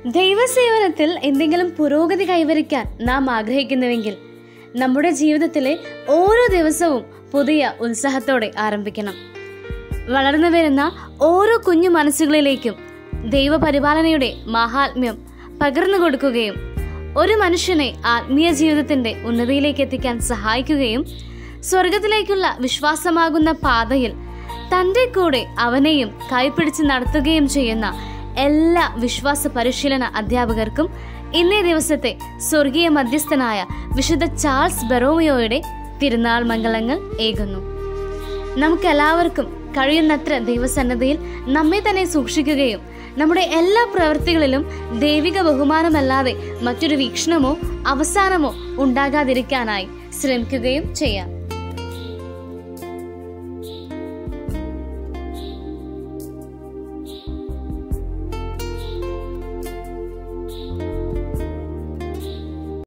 ദൈവസേവനത്തിൽ എന്തെങ്കിലും പുരോഗതി കൈവരിക്കാൻ നാം ആഗ്രഹിക്കുന്നുവെങ്കിൽ നമ്മുടെ ജീവിതത്തിലെ ഓരോ ദിവസവും പുതിയ ഉത്സാഹത്തോടെ ആരംഭിക്കണം വളർന്നു വരുന്ന ഓരോ കുഞ്ഞു മനസ്സുകളിലേക്കും ദൈവപരിപാലനയുടെ മഹാത്മ്യം പകർന്നു കൊടുക്കുകയും ഒരു മനുഷ്യനെ ആത്മീയ ജീവിതത്തിന്റെ ഉന്നതിയിലേക്ക് എത്തിക്കാൻ സഹായിക്കുകയും സ്വർഗത്തിലേക്കുള്ള വിശ്വാസമാകുന്ന പാതയിൽ തൻ്റെ കൂടെ അവനെയും കൈപിടിച്ച് നടത്തുകയും ചെയ്യുന്ന എല്ലാ വിശ്വാസ പരിശീലന അധ്യാപകർക്കും ഇന്നേ ദിവസത്തെ സ്വർഗീയ മധ്യസ്ഥനായ വിശുദ്ധ ചാൾസ് ബെറോമിയോയുടെ തിരുനാൾ മംഗളങ്ങൾ ഏകുന്നു നമുക്കെല്ലാവർക്കും കഴിയുന്നത്ര ദൈവസന്നദ്ധയിൽ നമ്മെ തന്നെ സൂക്ഷിക്കുകയും നമ്മുടെ എല്ലാ പ്രവൃത്തികളിലും ദൈവിക ബഹുമാനമല്ലാതെ മറ്റൊരു വീക്ഷണമോ അവസാനമോ ഉണ്ടാകാതിരിക്കാനായി ശ്രമിക്കുകയും ചെയ്യാം